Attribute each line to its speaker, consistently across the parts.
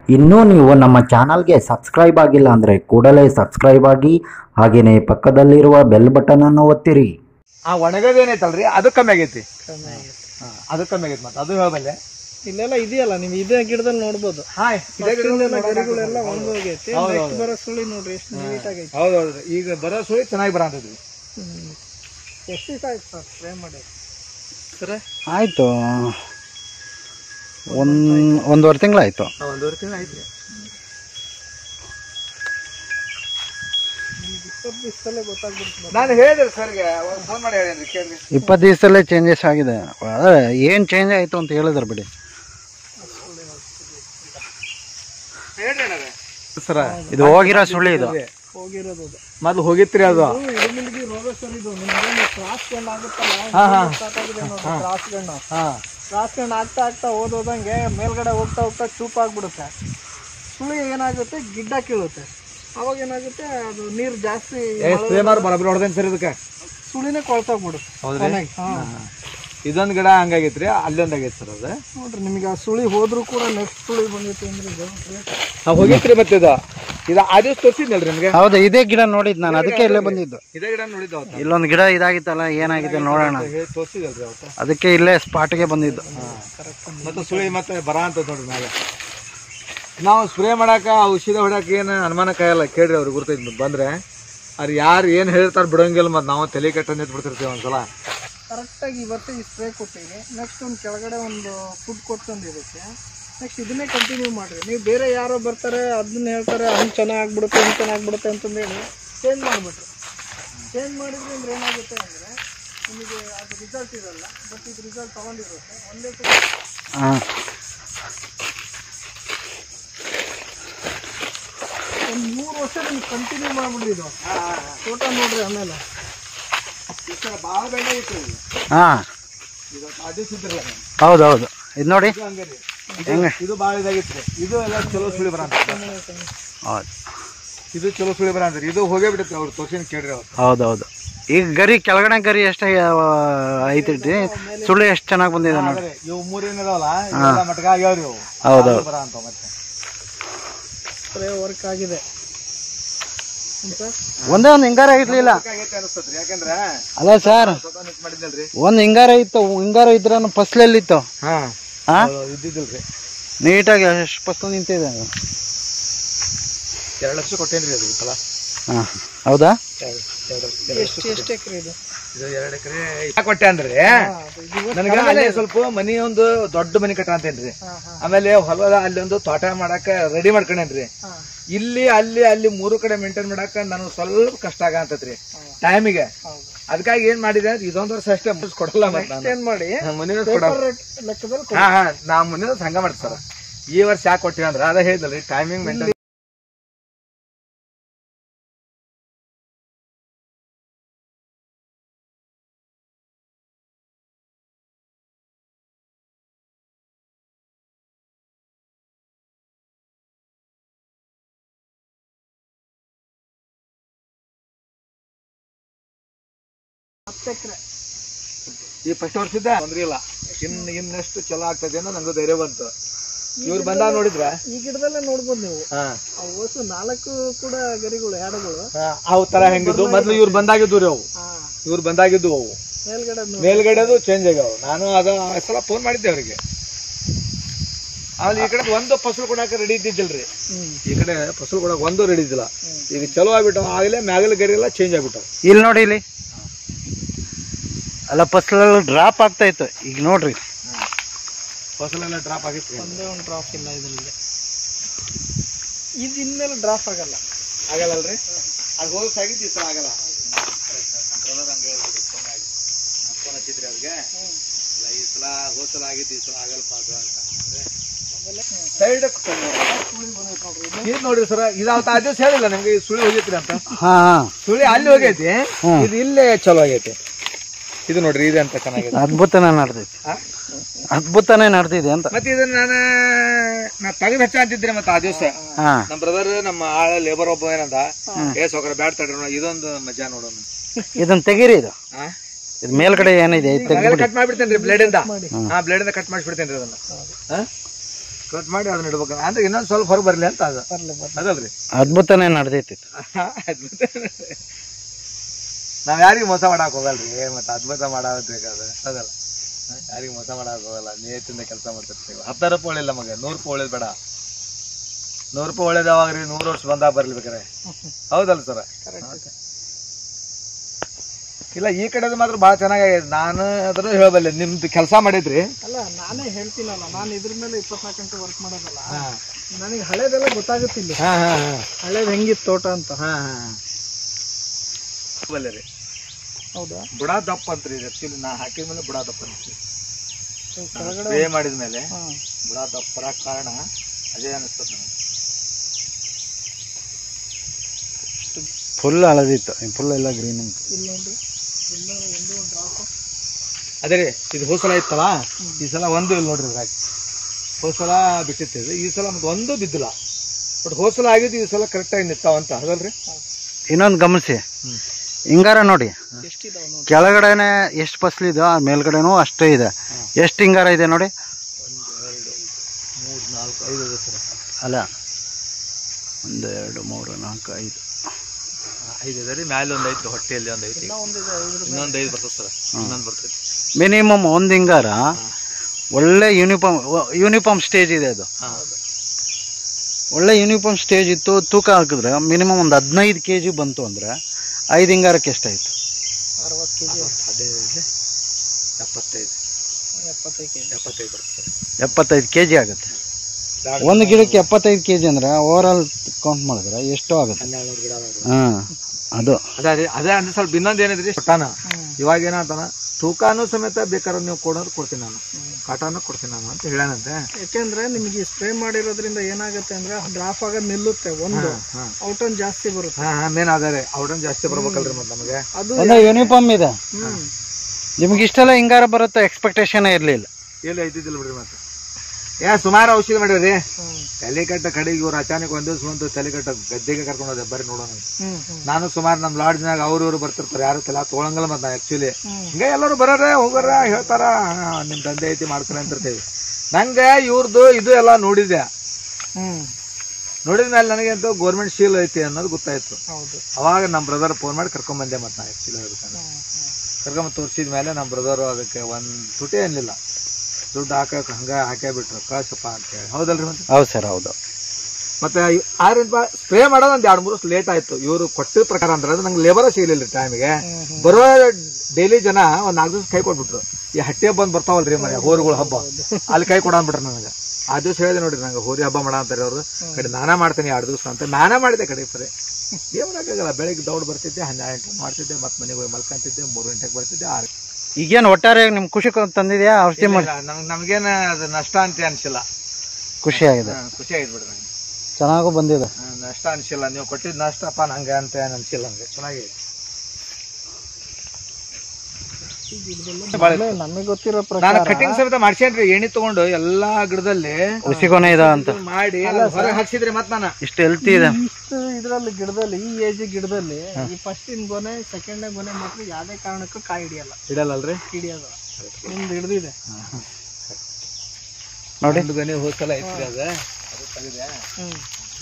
Speaker 1: ಇನ್ನೂ ನೀವು ನಮ್ಮ ಚಾನಲ್ಗೆ ಸಬ್ಸ್ಕ್ರೈಬ್ ಆಗಿಲ್ಲ ಅಂದರೆ ಕೂಡಲೇ ಸಬ್ಸ್ಕ್ರೈಬ್ ಆಗಿ ಹಾಗೆಯೇ ಪಕ್ಕದಲ್ಲಿರುವ ಬೆಲ್ ಬಟನನ್ನು ಒತ್ತಿರಿ
Speaker 2: ಆ ಒಣಗದ ಏನೈತಲ್ರಿ ಅದು ಕಮ್ಮಿ ಆಗೈತಿ ಹಾ, ಅದು ಕಮ್ಮಿ ಆಗೈತಿ ಮತ್ತೆ ಅದು ಹೇಳಬಲ್ಲೆ
Speaker 3: ಇಲ್ಲೆಲ್ಲ ಇದೆಯಲ್ಲ ನಿಮ್ ಇದೇ ಗಿಡದಲ್ಲಿ ನೋಡ್ಬೋದು
Speaker 2: ಹಾ ಇದೇ ಗಿಡದಲ್ಲಿ
Speaker 3: ಗರಿಗಳೆಲ್ಲ ಒಣಗೋಗೈತಿ ನೆಕ್ಸ್ಟ್ ಬರೋ ಸುಳಿ ನೋಡ್ರಿ ಎಷ್ಟು ನೀಟ್ ಆಗೈತಿ
Speaker 2: ಹೌದೌದ್ರಿ ಈಗ ಬರೋ ಸುಳಿ ಚೆನ್ನಾಗಿ ಬರಂತದ್ರಿ
Speaker 3: ಎಷ್ಟು ದಿವಸ ಆಯ್ತು ಸರ್ ಸ್ಪ್ರೇ ಮಾಡಿ ಸರ
Speaker 4: ಆಯಿತು ಒಂದು ಒಂದೂವರೆ ತಿಂಗಳಾಯಿತು
Speaker 2: ಒಂದೂವರೆ ತಿಂಗಳು ಐತ್ರಿ
Speaker 3: ಇಪ್ಪತ್ತು ದಿವಸದಲ್ಲೇ ಗೊತ್ತಾಗ್ಬಿಡ್ತು
Speaker 2: ನಾನು ಹೇಳಿದ್ರಿ ಸರ್ಗೆ ಫೋನ್ ಮಾಡಿ ಹೇಳಿದ್ರಿ ಕೇಳ್ರಿ
Speaker 4: ಇಪ್ಪತ್ತು ದಿವಸದಲ್ಲೇ ಚೇಂಜಸ್ ಆಗಿದೆ ಏನು ಚೇಂಜ್ ಆಯಿತು ಅಂತ ಹೇಳಿದ್ರು ಬಿಡಿ
Speaker 2: ಹೇಳ್ರಿ ಸರ
Speaker 4: ಇದು ಹೋಗಿರೋ ಸುಳ್ಳಿ ಇದು
Speaker 3: ಹೋಗಿರೋದು ಅದು
Speaker 2: ಮೊದ್ಲು ಹೋಗಿತ್ರಿ ಅದು
Speaker 3: ಇದು ಇಡಮಿಲ್ಗಿ ರೋಗ ಸರ್ ಇದು ನಿಮ್ಗೆ ಕ್ರಾಸ್ ಗಂಡು ಆಗುತ್ತಲ್ಲ ಸ್ಟಾರ್ಟ್ ಆಗಿದೆ ನೋಡಿ ಕ್ರಾಸ್ ಗಂಡು
Speaker 2: ಹಾ
Speaker 3: ಕ್ರಾಸ್ ಗಂಡು ಆಗ್ತಾ ಆಗ್ತಾ ಓದೋದಂಗೆ ಮೇಲ್ಗಡೆ ಹೋಗ್ತಾ ಹೋಗ್ತಾ ಚೂಪ್ ಆಗ್ಬಿಡುತ್ತೆ ಸುಳಿ ಏನಾಗುತ್ತೆ ಗಿಡ್ಡ ಕೀಳುತ್ತೆ ಅವಾಗ ಏನಾಗುತ್ತೆ ಅದು ನೀರು ಜಾಸ್ತಿ
Speaker 2: ಏ ಸ್ಪ್ರೇ ಮಾಡಿ ಬರಬ್ರಿ ಹೊಡೆದೇನು ಸರ್ ಇದಕ್ಕೆ
Speaker 3: ಸುಳಿನೇ ಕೊಳ್ತೋಗ್ಬಿಡುತ್ತೆ
Speaker 2: ಹೌದ್ರಿ?
Speaker 3: ಕೊನೆಗೆ. ಹಾ.
Speaker 2: ಇದೊಂದು ಗಿಡ ಹಂಗಾಗೈತ್ರಿ ಅಲ್ಲೊಂದು ಆಗೈತಿ ಸರ್ ಅದು
Speaker 3: ನೋಡ್ರಿ ನಿಮಗೆ ಆ ಸುಳಿ ಹೋದ್ರೂ ಕೂಡ ನೆಕ್ಸ್ಟ್ ಸುಳಿ ಬಂದೈತಿ ಅಂದ್ರೆ ಇದು rate
Speaker 2: ನಾವು ಹೋಗಿತ್ರಿ ಮತ್ತೆ ಇದು ಇದು ಆ ದಿವಸ ತೋರಿಸಿದ್ನಲ್ರಿ ನಿಮಗೆ
Speaker 4: ಹೌದು ಇದೇ ಗಿಡ ನೋಡಿದ್ದು ನಾನು ಅದಕ್ಕೆ ಇಲ್ಲೇ ಬಂದಿದ್ದು
Speaker 2: ಇದೇ ಗಿಡ ನೋಡಿದ್ದ ಅವತ್ತು
Speaker 4: ಇಲ್ಲೊಂದು ಗಿಡ ಇದಾಗಿತ್ತಲ್ಲ ಏನಾಗಿದೆ ನೋಡೋಣ
Speaker 2: ಹೇಳಿ ತೋರಿಸಿದಲ್ರಿ ಅವತ್ತು
Speaker 4: ಅದಕ್ಕೆ ಇಲ್ಲೇ ಸ್ಪಾಟ್ಗೆ ಬಂದಿದ್ದು
Speaker 2: ಮತ್ತೆ ಸುಳಿ ಮತ್ತೆ ಬರ ಅಂತ ನೋಡ್ರಿ ಮ್ಯಾಲೆ ನಾವು ಸ್ಪ್ರೇ ಮಾಡಾಕ ಔಷಧ ಹೊಡ್ಯಾಕ ಏನು ಅನುಮಾನ ಕಾಯಲ್ಲ ಕೇಳ್ರಿ ಅವ್ರಿಗೆ ಗುರ್ತೈತಿ ಬಂದ್ರೆ ಅವ್ರು ಯಾರು ಏನು ಹೇಳ್ತಾರೆ ಬಿಡೋಂಗಿಲ್ಲ ಮತ್ತೆ ನಾವು ತಲೆ ಕೆಟ್ಟ ನಿಂತು ಬಿಡ್ತಿರ್ತೀವಿ ಒಂದ್ಸಲ
Speaker 3: ಕರೆಕ್ಟಾಗಿ ಇವತ್ತೇ ಈ ಸ್ಪ್ರೇ ಕೊಟ್ಟಿವಿ ನೆಕ್ಸ್ಟ್ ಒಂದು ಕೆಳಗಡೆ ಒಂದು ಫುಡ್ ಕೊಡ್ತಂದು ಇದಕ್ಕೆ ನೆಕ್ಸ್ಟ್ ಇದನ್ನೇ ಕಂಟಿನ್ಯೂ ಮಾಡಿರಿ ನೀವು ಬೇರೆ ಯಾರೋ ಬರ್ತಾರೆ ಅದನ್ನ ಹೇಳ್ತಾರೆ ಹಂಗೆ ಚೆನ್ನಾಗಿ ಆಗ್ಬಿಡುತ್ತೆ ಹಿಂಗೆ ಚೆನ್ನಾಗಿ ಆಗ್ಬಿಡುತ್ತೆ ಅಂತಂದು ಹೇಳಿ ಚೇಂಜ್ ಮಾಡಿಬಿಟ್ರು ಚೇಂಜ್ ಮಾಡಿದ್ರೆ ಅಂದ್ರೆ ಏನಾಗುತ್ತೆ ಅಂದರೆ ನಿಮಗೆ ಅದು ರಿಸಲ್ಟ್ ಇರಲ್ಲ ಬಟ್ ಇದು ರಿಸಲ್ಟ್ ತೊಗೊಂಡಿರುತ್ತೆ ಒಂದೇ ಸಲ
Speaker 4: ಹಾಂ
Speaker 3: ಒಂದು ಮೂರು ವರ್ಷ ನಿಮ್ಗೆ ಕಂಟಿನ್ಯೂ ಮಾಡ್ಬಿಡ್ರಿ ಇದು ಫೋಟೋ ನೋಡ್ರಿ ಆಮೇಲೆ
Speaker 2: ಭಾಳ ಬೆಳೆ ಐತ್ರಿ
Speaker 4: ಹಾಂ
Speaker 2: ಇದು ಅದಿಸಿದ್ರಲ್ಲ
Speaker 4: ಹೌದು ಹೌದು ಇದು ನೋಡಿ
Speaker 2: ಇದು ಹಂಗೆ ರೀ
Speaker 4: ಹೆಂಗೆ
Speaker 2: ಇದು ಭಾಳ ಇದಾಗಿತ್ರಿ ಇದು ಎಲ್ಲ ಚಲೋ ಸುಳಿ ಬರ
Speaker 4: ಹೌದು
Speaker 2: ಇದು ಚಲೋ ಸುಳಿ ಬರ ಅಂದ್ರಿ ಇದು ಹೋಗೇ ಬಿಡುತ್ತೆ ಅವ್ರು ತೋರ್ಸಿನ ಕೇಳ್ರಿ ಅವ್ರು
Speaker 4: ಹೌದು ಹೌದು ಈಗ ಗರಿ ಕೆಳಗಡೆ ಗರಿ ಎಷ್ಟು ಐತಿ ಸುಳ್ಳು ಎಷ್ಟು ಚೆನ್ನಾಗಿ ಬಂದಿದೆ ನೋಡಿ
Speaker 2: ಆದ್ರೆ ಇವು ಮೂರು ಏನಿದಾವಲ್ಲ ಇವೆಲ್ಲ ಮಟ್ಕ ಆಗ್ಯಾವ್ರಿ ಇವು
Speaker 4: ಹೌದು
Speaker 2: ಅದು ಬರ ಅಂತ ಮತ್ತೆ
Speaker 3: ಸ್ಪ್ರೇ ವರ್ಕ್ ಆಗಿದೆ ಅಂತ
Speaker 4: ಒಂದೇ ಒಂದು ಹಿಂಗಾರ ಇರ್ಲಿಲ್ಲ
Speaker 2: ಆಗೈತೆ ಅನಿಸ್ತದ್ರಿ ಯಾಕಂದ್ರೆ
Speaker 4: ಅಲ್ಲ ಸರ್
Speaker 2: ಸ್ವತಃ ನಿಂತ್ ಮಾಡಿದ್ನಲ್ರಿ
Speaker 4: ಒಂದು ಹಿಂಗಾರ ಇತ್ತು ಹಿಂಗಾರ ಇದ್ರ ಫಸ್ಲಲ್ಲಿತ್ತು
Speaker 2: ಹಾ
Speaker 4: ಹಾ
Speaker 2: ಇದ್ದಿದ್ದಿಲ್ರಿ
Speaker 4: ನೀಟಾಗಿ ಎಷ್ಟು ಫಸ್ಲು ನಿಂತಿದೆ ಅದು
Speaker 2: ಎರಡು ಲಕ್ಷ ಕೊಟ್ಟೇನ್ರಿ ಅದು ಈ ಸಲ
Speaker 4: ಹಾಂ ಹೌದಾ
Speaker 3: ಎಷ್ಟು ಎಷ್ಟು ಎಕರೆ ಇದು
Speaker 2: ಇದು ಎರಡು ಎಕರೆ ಕೊಟ್ಟೆ ಅಂದ್ರಿ ನನಗೆ ಅಲ್ಲೇ ಸ್ವಲ್ಪ ಮನಿ ಒಂದು ದೊಡ್ಡ ಮನಿ ಕಟ್ಟ ಅಂತೇನ್ರಿ ಆಮೇಲೆ ಹೊಲದ ಅಲ್ಲಿ ಒಂದು ತೋಟ ಮಾಡಾಕ ರೆಡಿ ಮಾಡ್ಕೊಂಡೇನ್ರಿ ಇಲ್ಲಿ ಅಲ್ಲಿ ಅಲ್ಲಿ ಮೂರು ಕಡೆ ಮೇಂಟೈನ್ ಮಾಡಾಕ ನನಗೆ ಸ್ವಲ್ಪ ಕಷ್ಟ ಆಗಂತತ್ರಿ ಟೈಮಿಗೆ ಅದಕ್ಕಾಗಿ ಏನ್ ಮಾಡಿದೆ ಅಂದ್ರೆ ಇದೊಂದು ವರ್ಷ ಅಷ್ಟೇ ಮುಗಿಸ್ ಕೊಡಲ್ಲ ಮತ್ತೆ ನಾನು.
Speaker 3: ಏನ್ ಮಾಡಿ
Speaker 2: ಹಾ, ಮುಂದಿನ ವರ್ಷ ಕೊಡಲ್ಲ
Speaker 3: ಪೇಪರ್ ಲೆಕ್ಕದಲ್ಲಿ ಕೊಡಿ.
Speaker 2: ಹಾ ಹಾ ನಾ ಮುಂದಿನ ವರ್ಷ ಹಂಗ ಮಾಡ್ತಾರ ಈ ವರ್ಷ ಯಾಕೆ ಕೊಟ್ಟಿವಿ ಅಂದ್ರೆ ಅದ ಹೇಳಿದ್ರಿ ಟೈಮಿಂಗ್ ಮೇಂಟೈನ್
Speaker 3: ಹತ್ತು ಎಕರೆ
Speaker 2: ಈ ಫಸ್ಟ್ ವರ್ಷದ ತೊಂದ್ರೆ ಇಲ್ಲ ಇನ್ ಇನ್ನೆಷ್ಟು ಚಲೋ ಆಗ್ತದೆ ಅನ್ನೋ ನಂಗೂ ಧೈರ್ಯ ಬಂತು ಇವ್ರು ಬಂದಾಗ ನೋಡಿದ್ರ
Speaker 3: ಈ ಗಿಡದಲ್ಲೇ ನೋಡ್ಬೋದು ನೀವು
Speaker 2: ಹಾ
Speaker 3: ಆ ಓಸು ನಾಲ್ಕು ಕೂಡ ಗರಿಗಳು ಎಡಗಳು
Speaker 2: ಅವು ತರ ಹೆಂಗಿದ್ದು ಮೊದ್ಲು ಇವ್ರು ಬಂದಾಗಿದ್ದು ರೀ ಅವು
Speaker 3: ಹಾ
Speaker 2: ಇವ್ರು ಬಂದಾಗಿದ್ದು ಅವು
Speaker 3: ಮೇಲ್ಗಡೆ ನೋಡಿ.
Speaker 2: ಮೇಲ್ಗಡೆದು ಚೇಂಜ್ ಆಗ್ಯಾವ ನಾನು ಅದ ಆ ಸಲ ಫೋನ್ ಮಾಡಿದ್ದೆ ಅವರಿಗೆ ಆಮೇಲೆ ಈ ಕಡೆ ಒಂದು ಫಸಲು ಕೊಡಾಕ ರೆಡಿ ಇದ್ದಿದ್ದಿಲ್ರಿ
Speaker 3: ಹ್ಮ್
Speaker 2: ಈ ಕಡೆ ಫಸಲು ಕೊಡಾಕ ಒಂದು ರೆಡಿ ಇದ್ದಿಲ್ಲ ಈಗ ಚಲೋ ಆಗ್ಬಿಟ್ಟು ಆಗಲೇ ಮ್ಯಾಗಲ ಗರಿ ಎಲ್ಲ ಚೇಂಜ್ ಆಗ್ಬಿಟ್ಟವು
Speaker 4: ಇಲ್ಲಿ ನೋಡಿ ಇಲ್ಲಿ ಅಲ್ಲ ಫಸ್ಲಲ್ಲಿ ಡ್ರಾಪ್ ಆಗ್ತಾ ಇತ್ತು ಈಗ ನೋಡ್ರಿ
Speaker 2: ಫಸಲೆಲ್ಲ ಡ್ರಾಪ್ ಆಗಿತ್ತು
Speaker 3: ಒಂದೇ ಒಂದು ಡ್ರಾಪ್ ಇಲ್ಲ ಇದರಲ್ಲಿ ಇದು ಇನ್ಮೇಲೆ ಡ್ರಾಪ್ ಆಗಲ್ಲ
Speaker 2: ಆಗಲ್ಲಲ್ರಿ ಅದು ಹೋದ ಆಗಿದ್ದು ಈ ಸಲ ಆಗಲ್ಲ ಫೋನ್ ಹಚ್ಚಿದ್ರಿ ಅವ್ರಿಗೆ ಇಲ್ಲ ಈ ಸಲ ಹೋದ ಸಲ ಆಗಿದ್ದು ಈ ಸಲ ಆಗಲ್ಪ ಅದು ಅಂತ ಸೈಡ್ ಇದು ನೋಡ್ರಿ ಸರ್ ಇದಾವತ್ತ ಆ ದಿವಸ ಹೇಳಿಲ್ಲ ನಿಮ್ಗೆ ಈ ಸುಳಿ ಹೋಗೈತ್ರಿ ಅಂತ
Speaker 4: ಹಾ ಹಾ
Speaker 2: ಸುಳಿ ಅಲ್ಲಿ ಹೋಗೈತಿ ಇದು ಇಲ್ಲೇ ಚಲೋ ಆಗೈತಿ ಇದು ನೋಡ್ರಿ ಇದೆ ಅಂತ ಚೆನ್ನಾಗಿದೆ
Speaker 4: ಅದ್ಭುತನೇ ನಡ್ದೈತಿ
Speaker 2: ಹಾ?
Speaker 4: ಅದ್ಭುತನೇ ನಡ್ದಿದೆ ಅಂತ
Speaker 2: ಮತ್ತೆ ಇದನ್ನ ನಾನು ನಾ ತೆಗೆದು ಹಚ್ಚ ಅಂತಿದ್ರಿ ಮತ್ತೆ ಆ ದಿವಸ
Speaker 4: ಹಾ
Speaker 2: ನಮ್ಮ ಬ್ರದರ್ ನಮ್ಮ ಆಳ ಲೇಬರ್ ಒಬ್ಬ ಏನಂದ ಏ ಸೋಕರ ಬ್ಯಾಡ್ ತಡ್ರಿ ನೋಡ ಇದೊಂದು ಮಜಾ ನೋಡೋಣ
Speaker 4: ಇದನ್ನ ತೆಗೀರಿ ಇದು
Speaker 2: ಹಾ
Speaker 4: ಇದು ಮೇಲ್ಗಡೆ ಏನಿದೆ ಇದು ತೆಗ್ದ್ಬಿಡಿ
Speaker 2: ಕಟ್ ಮಾಡ್ಬಿಡ್ತೇನ್ರಿ ಬ್ಲೇಡ್ ಇಂದ ಹಾ ಬ್ಲೇಡ್ ಇಂದ ಕಟ್ ಮಾಡಿಸ್ಬಿಡ್ತೇನ್ರಿ ಅದನ್ನ ಹಾ? ಕಟ್ ಮಾಡಿ ಅದನ್ನ ಇಡ್ಬೇಕು ಅಂದ್ರೆ ಇನ್ನೊಂದ್ ಸ್ವಲ್ಪ ಹೊರಗೆ ಬರ್ಲಿ ಅಂತ ಅದು
Speaker 3: ಬರ್ಲಿ ಬರ್ಲಿ
Speaker 2: ಅದಲ್ರಿ
Speaker 4: ಅದ್ಭುತನೇ ನಡೆದೈತಿ
Speaker 2: ಅದ್ಭುತ ನಾವ್ ಯಾರಿಗೂ ಮೋಸ ಮಾಡಕ್ ಹೋಗಲ್ರಿ ಮತ್ತೆ ಅದ್ಭುತ ಮಾಡಬೇಕಾದ ಅದಲ್ಲ ಯಾರಿಗೂ ಮೋಸ ಮಾಡಕ್ ಹೋಗಲ್ಲ ನಿಯತ್ತಿಂದ ಕೆಲಸ ಮಾಡ್ತಿರ್ತೀವಿ ಹತ್ತಾರು ರೂಪಾಯಿ ಒಳ್ಳೇಲ್ಲ ಮಗ ನೂರು ರೂಪಾಯಿ ಒಳ್ಳೇದ್ ಬೇಡ ನೂರು ರೂಪಾಯಿ ಒಳ್ಳೇದ್ ಯಾವಾಗ್ರಿ ನೂರು ವರ್ಷ ಬಂದಾಗ ಬರ್ಲಿ ಬೇಕಾರೆ ಹೌದಲ್ಲ ಸರ ಇಲ್ಲ ಈ ಕಡೆದು ಮಾತ್ರ ಭಾಳ ಚೆನ್ನಾಗಿದೆ ನಾನು ಅದ್ರ ಹೇಳಬಲ್ಲೆ ನಿಮ್ದು ಕೆಲಸ ಮಾಡಿದ್ರಿ
Speaker 3: ಅಲ್ಲ ನಾನೇ ಹೇಳ್ತೀನಲ್ಲ ನಾನು ಇದ್ರ ಮೇಲೆ ಇಪ್ಪತ್ನಾಲ್ಕು ಗಂಟೆ ವರ್ಕ್ ಮಾಡೋದಲ್ಲ ನನಗೆ ಹಳೇದೆಲ್ಲ ಗೊತ್ತಾಗುತ್ತಿಲ್ಲ
Speaker 2: ಹಾ ಹಾ ಹಾ
Speaker 3: ಹಳೇದ್ ಹೆಂಗಿತ್ತು ತೋಟ ಅಂತ
Speaker 2: ಹಾ ಹಾ ಬಲ್ಲೆ ರೀ
Speaker 3: ಹೌದಾ
Speaker 2: ಬುಡ ದಪ್ಪ ಅಂತ್ರಿ ಆಕ್ಚುಲಿ ನಾ ಹಾಕಿದ ಮೇಲೆ ಬುಡ ದಪ್ಪ ಅಂತ್ರಿ
Speaker 3: ಸೊ ಕೆಳಗಡೆ
Speaker 2: ಸ್ಪ್ರೇ ಮಾಡಿದ ಮೇಲೆ
Speaker 3: ಹಾ
Speaker 2: ಬುಡ ದಪ್ಪ ಬರಾಕ್ ಕಾರಣ ಅದೇ ಅನಿಸ್ತದ ನನಗೆ
Speaker 4: ಫುಲ್ ಹಳದಿತ್ತು ಫುಲ್ ಎಲ್ಲ ಗ್ರೀನ್ ಉಂಟು
Speaker 3: ಇಲ್ಲಿ ನೋಡ್ರಿ ಎಲ್ಲರೂ ಒಂದು ಒಂದು ಡ್ರಾಪ್
Speaker 2: ಅದೇ ರೀ ಇದು ಹೋದ್ ಸಲ ಇತ್ತಲ್ಲ ಈ ಸಲ ಒಂದು ಇಲ್ಲಿ ನೋಡ್ರಿ ಇದ್ರಾಗ ಹೋದ್ ಸಲ ಬಿಟ್ಟಿತ್ತು ಇದು. ಈ ಸಲ ಮತ್ತೆ ಒಂದು ಬಿದ್ದಿಲ್ಲ ಬಟ್ ಹೋದ್ ಸಲ ಆಗಿದ್ದು ಈ ಸಲ ಕರೆಕ್ಟಾಗಿ ನಿಂತಾವಂತ ಅದಲ್ರಿ
Speaker 4: ಇನ್ನೊಂದು ಗಮನಿಸಿ ಹಿಂಗಾರ ನೋಡಿ
Speaker 3: ಎಷ್ಟಿದಾವೆ ನೋಡಿ
Speaker 4: ಕೆಳಗಡೆನೆ ಎಷ್ಟು ಫಸಲು ಇದೆ ಆ ಮೇಲ್ಗಡೆನೂ ಅಷ್ಟೇ ಇದೆ ಎಷ್ಟು ಹಿಂಗಾರ ಇದೆ ನೋಡಿ
Speaker 2: ಮೂರು ನಾಲ್ಕು ಐದು ಇದೆ ಸರ್
Speaker 4: ಅಲ್ಲ ಒಂದು ಎರಡು ಮೂರು ನಾಲ್ಕು ಐದು
Speaker 2: ಐದು ಇದೆ ರೀ ಮ್ಯಾಲೆ ಒಂದು ಐತಿ ಹೊಟ್ಟೆಯಲ್ಲಿ ಒಂದು ಐತಿ
Speaker 3: ಇನ್ನೂ ಒಂದಿದೆ ಇದ್ರ
Speaker 2: ಇನ್ನೊಂದು ಐದು ಬರ್ತದೆ ಸರ್ ಇನ್ನೊಂದು ಬರ್ತೈತಿ
Speaker 4: ಮಿನಿಮಮ್ ಒಂದು ಹಿಂಗಾರ ಒಳ್ಳೆ ಯೂನಿಫಾರ್ಮ್ ಯೂನಿಫಾರ್ಮ್ ಸ್ಟೇಜ್ ಇದೆ ಅದು ಒಳ್ಳೆ ಯೂನಿಫಾರ್ಮ್ ಸ್ಟೇಜ್ ಇತ್ತು ತೂಕ ಹಾಕಿದ್ರೆ ಮಿನಿಮಮ್ ಒಂದು ಹದಿನೈದು ಕೆ ಜಿ ಬಂತು ಅಂದರೆ ಐದು ಹಿಂಗಾರಕ್ಕೆ ಎಷ್ಟಾಯಿತು
Speaker 3: ಅರವತ್ತು ಕೆ ಜಿ
Speaker 2: ಅದೇ ಇದೆ ಎಪ್ಪತ್ತೈದು
Speaker 3: ಎಪ್ಪತ್ತೈದು ಕೆ ಜಿ
Speaker 2: ಎಪ್ಪತ್ತೈದು ಬರ್ತದೆ
Speaker 4: ಎಪ್ಪತ್ತೈದು ಕೆ ಜಿ ಆಗುತ್ತೆ ಒಂದು ಗಿಡಕ್ಕೆ ಎಪ್ಪತ್ತೈದು ಕೆ ಜಿ ಅಂದರೆ ಓವರ್ ಆಲ್ ಕೌಂಟ್ ಮಾಡಿದ್ರೆ ಎಷ್ಟು ಆಗುತ್ತೆ
Speaker 2: ಹನ್ನೆರಡು ಗಿಡ ಅದಾವ್ರಿ.
Speaker 4: ಹಾಂ ಅದು
Speaker 2: ಅದೇ ಅದೇ ಅದೇ ಅಂದ್ರೆ ಸ್ವಲ್ಪ ಇನ್ನೊಂದು ಏನಿದ್ರಿ ಕೊಟ್ಟಾನ ಇವಾಗ ಏನಾಗ್ತಾನ ತೂಕಾನು ಸಮೇತ ಬೇಕಾದ್ರೆ ನೀವು ಕೊಡೋರು ಕೊಡ್ತೀನಿ ನಾನು ಕಾಟಾನು ಕೊಡ್ತೀನಿ ನಾನು ಅಂತ ಹೇಳ್ಯಾನಂತೆ
Speaker 3: ಯಾಕೆಂದ್ರೆ ನಿಮಗೆ ಸ್ಪ್ರೇ ಮಾಡಿರೋದ್ರಿಂದ ಏನಾಗುತ್ತೆ ಅಂದ್ರೆ ಡ್ರಾಪ್ ಆಗೋದು ನಿಲ್ಲುತ್ತೆ ಒಂದು
Speaker 2: ಹಾ.
Speaker 3: ಔಟನ್ ಜಾಸ್ತಿ ಬರುತ್ತೆ
Speaker 2: ಹಾ ಹಾ ಮೇನ್ ಅದೇ ಔಡನ್ ಜಾಸ್ತಿ ಬರ್ಬೇಕಲ್ರಿ ಮತ್ತೆ ನಮಗೆ
Speaker 3: ಅದು
Speaker 4: ಒಂದು ಯೂನಿಫಾರ್ಮ್ ಇದೆ
Speaker 3: ಹ್ಮ್
Speaker 4: ನಿಮ್ಗೆ ಇಷ್ಟೆಲ್ಲ ಹಿಂಗಾರ ಬರುತ್ತೆ ಎಕ್ಸ್ಪೆಕ್ಟೇಷನ್ ಇರಲಿಲ್ಲ
Speaker 2: ಎಲ್ಲಿ ಐತಿದ್ದಿಲ್ಲ ಬಿಡ್ರಿ ಮತ್ತೆ ಏ ಸುಮಾರು ಔಷಧಿ ಮಾಡಿವ್ರಿ
Speaker 3: ಹ್ಮ್
Speaker 2: ತಲೆಕಟ್ಟ ಕಡೆಗೆ ಇವ್ರು ಅಚಾನಕ್ ಒಂದ್ ದಿವ್ಸ ಬಂದು ತಲೆಕಟ್ಟ ಗದ್ದೆಗೆ ಕರ್ಕೊಂಡು ಹೋದೆ ಬರ್ರಿ ನೋಡೋಣ ಅಂತ.
Speaker 3: ಹ್ಮ್ ಹ್ಮ್
Speaker 2: ನಾನು ಸುಮಾರು ನಮ್ಮ ಲಾಡ್ಜ್ನಾಗ ಅವ್ರು ಇವ್ರು ಬರ್ತಿರ್ತಾರೆ ಯಾರು ತಲೆ ತೊಗೊಳಂಗಲ್ಲ ಮತ್ತೆ ಆಕ್ಚುಲಿ
Speaker 3: ಹ್ಮ್
Speaker 2: ಹಿಂಗ ಎಲ್ಲರೂ ಬರೋರೆ ಹೋಗೋರ ಹೇಳ್ತಾರ ಹಾ, ನಿಮ್ ತಂದೆ ಐತಿ ಮಾಡ್ತಾರೆ ಅಂತಿರ್ತೀವಿ ನಂಗೆ ಇವ್ರದ್ದು ಇದು ಎಲ್ಲ ನೋಡಿದೆ
Speaker 3: ಹ್ಮ್
Speaker 2: ನೋಡಿದ ಮೇಲೆ ನನಗೆ ಅಂತೂ ಗೋರ್ಮೆಂಟ್ ಶೀಲ್ ಐತಿ ಅನ್ನೋದು ಗೊತ್ತಾಯ್ತು
Speaker 3: ಹೌದು
Speaker 2: ಅವಾಗ ನಮ್ಮ ಬ್ರದರ್ ಫೋನ್ ಮಾಡಿ ಕರ್ಕೊಂಡ್ ಬಂದೆ ಮತ್ತೆ ನಾ ಆಕ್ಚುಲಿ ಹೇಳ್ಬೇಕಂದ್ರೆ
Speaker 3: ಹ್ಮ್ ಹ್ಮ್
Speaker 2: ಕರ್ಕೊಂಡ್ ತೋರಿಸಿದ ಮೇಲೆ ನಮ್ಮ ಬ್ರದರ್ ಅದಕ್ಕೆ ಒಂದ್ ತುಟಿ ಏನಿಲ್ಲ ದುಡ್ಡು ಹಾಕಕ್ ಹಂಗ ಹಾಕೇ ಬಿಟ್ರು ಕಳ್ಸಪ್ಪ ಅಂತ ಹೇಳಿ ಹೌದಲ್ರಿ ಮತ್ತೆ
Speaker 4: ಹೌದು ಸರ್ ಹೌದು
Speaker 2: ಮತ್ತೆ ಆದ್ರಿಂದ ಸ್ಪ್ರೇ ಮಾಡೋದು ಒಂದ್ ಎರಡ್ ಮೂರು ಲೇಟ್ ಆಯ್ತು ಇವರು ಕೊಟ್ಟಿದ ಪ್ರಕಾರ ಅಂದ್ರೆ ಅದು ನಂಗೆ ಲೇಬರ ಸಿಗಲಿಲ್ಲ ಟೈಮಿಗೆ ಬರೋ ಡೈಲಿ ಜನ ಒಂದ್ ನಾಲ್ಕು ದಿವಸ ಕೈ ಕೊಟ್ಬಿಟ್ರು ಈ ಹಟ್ಟಿ ಹಬ್ಬ ಅಂತ ಬರ್ತಾವಲ್ರಿ ಮನೆ ಹೋರಿಗಳ ಹಬ್ಬ ಅಲ್ಲಿ ಕೈ ಕೊಡಂಬಿಟ್ರು ನನಗೆ ಆ ದಿವಸ ಹೇಳಿದೆ ನೋಡ್ರಿ ನಂಗೆ ಹೋರಿ ಹಬ್ಬ ಮಾಡ ಅಂತಾರೆ ಅವರು ಕಡೆ ನಾನಾ ಮಾಡ್ತೀನಿ ಎರಡು ದಿವಸ ಅಂತ ನಾನಾ ಮಾಡಿದೆ ಕಡೆ ಸರಿ ಏನ್ ಮಾಡಕ್ಕಾಗಲ್ಲ ಬೆಳಿಗ್ಗೆ ದೌಡ್ ಬರ್ತಿದ್ದೆ ಹನ್ನೆರಡು ಗಂಟೆಗೆ ಮಾಡ್ತಿದ್ದೆ ಮತ್ತೆ ಮನೆಗೆ ಹೋಗಿ ಮಲ್ಕೊಂತಿದ್ದೆ ಮೂರು ಗಂಟೆಗೆ ಬರ್ತಿದ್ದೆ ಆರು
Speaker 4: ಈಗೇನು ಒಟ್ಟಾರೆ ನಿಮ್ ಖುಷಿ ತಂದಿದ್ಯಾ ಔಷಧಿ ಮಾಡಿ
Speaker 2: ನಮ್ಗೆ ನಮ್ಗೇನ ಅದು ನಷ್ಟ ಅಂತ ಅನ್ಸಿಲ್ಲ
Speaker 4: ಖುಷಿ ಆಗಿದೆ
Speaker 2: ಹಾ, ಖುಷಿ ಆಗಿದ್ ಬಿಡ್ರಿ ನಂಗೆ
Speaker 4: ಚೆನ್ನಾಗೂ ಬಂದಿದೆ
Speaker 2: ಹಾ, ನಷ್ಟ ಅನ್ಸಿಲ್ಲ ನೀವು ಕೊಟ್ಟಿದ್ ನಷ್ಟಪ್ಪ ನಂಗೆ ಅಂತ ಏನ್ ಅನ್ಸಿಲ್ಲ ನಂಗೆ ಚೆನ್ನಾಗಿದೆ
Speaker 3: ನಮಗೆ ಗೊತ್ತಿರೋ
Speaker 2: ನಾನು
Speaker 3: ಪ್ರಕಾರ
Speaker 2: ಕಟಿಂಗ್ ಸಮೇತ ಮಾಡ್ಸೇನ್ರಿ ಎಣ್ಣೆ ತಗೊಂಡು ಎಲ್ಲಾ ಗಿಡದಲ್ಲಿ
Speaker 4: ಹುಸಿಗೊನೆ ಇದೆ ಅಂತ
Speaker 2: ಮಾಡಿ ಹೊರಗೆ ಹಾಕ್ಸಿದ್ರಿ ಮತ್ ನಾನು
Speaker 4: ಇಷ್ಟು ಹೆಲ್ತಿ ಇದೆ
Speaker 3: ಇಷ್ಟು ಇದ್ರಲ್ಲಿ ಗಿಡದಲ್ಲಿ ಈ ಏಜ್ ಗಿಡದಲ್ಲಿ ಈ ಫಸ್ಟ್ ಇನ್ ಗೊನೆ ಸೆಕೆಂಡ್ ಗೊನೆ ಮಾತ್ರ ಯಾವ್ದೇ ಕಾರಣಕ್ಕೂ ಕಾಯಿ ಹಿಡಿಯಲ್ಲ
Speaker 2: ಇಡಲ್ಲಲ್ರಿ
Speaker 3: ಹಿಡಿಯೋದು ನಿಮ್ದು ಹಿಡ್ದಿದೆ
Speaker 4: ನೋಡಿ
Speaker 2: ಒಂದು ಗನಿ ಹೋದ್ಸಲ ಐತ್ರಿ ಅದ ಅದು ತೆಗ್ದೆ.
Speaker 3: ಹ್ಮ್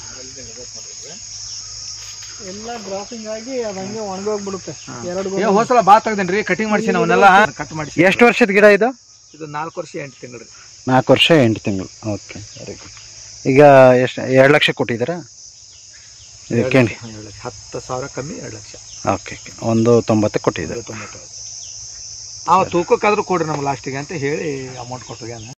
Speaker 3: ಎಲ್ಲ ಡ್ರಾಪಿಂಗ್ ಆಗಿ ಅದ್ ಹಂಗೆ ಒಣಗೋಗ್ಬಿಡುತ್ತೆ ಎರಡು
Speaker 2: ಏ ಹೋದ್ಸಲ ಬಾ ತೆಗ್ದೇನ್ರಿ ಕಟಿಂಗ್ ಮಾಡ್ಸಿ ಅವನ್ನೆಲ್ಲ ಕಟ್ ಮಾಡಿಸಿ
Speaker 4: ಎಷ್ಟು ವರ್ಷದ ಗಿಡ ಇದು
Speaker 2: ಇದು ನಾಲ್ಕು ವರ್ಷ ಎಂಟು ತಿಂಗಳು
Speaker 4: ನಾಲ್ಕು ವರ್ಷ ಎಂಟು ತಿಂಗಳು ಓಕೆ ವೆರಿ ಗುಡ್ ಈಗ ಎಷ್ಟು ಎರಡು ಲಕ್ಷ ಕೊಟ್ಟಿದ್ದೀರಾ ಇದಕ್ಕೆ
Speaker 2: ಹತ್ತು ಸಾವಿರ ಕಮ್ಮಿ ಎರಡು ಲಕ್ಷ
Speaker 4: ಓಕೆ ಓಕೆ ಒಂದು ತೊಂಬತ್ತು ಕೊಟ್ಟಿದ್ದೀರಾ
Speaker 2: ತೊಂಬತ್ತು ಅವ ತೂಕಕ್ಕಾದ್ರೂ ಕೊಡ್ರಿ ನಮ್ಗೆ ಲಾಸ್ಟಿಗೆ ಅಂತ ಹೇಳಿ ಅಮೌಂಟ್ ಕೊಟ್ಟೋಗ್ಯಾನ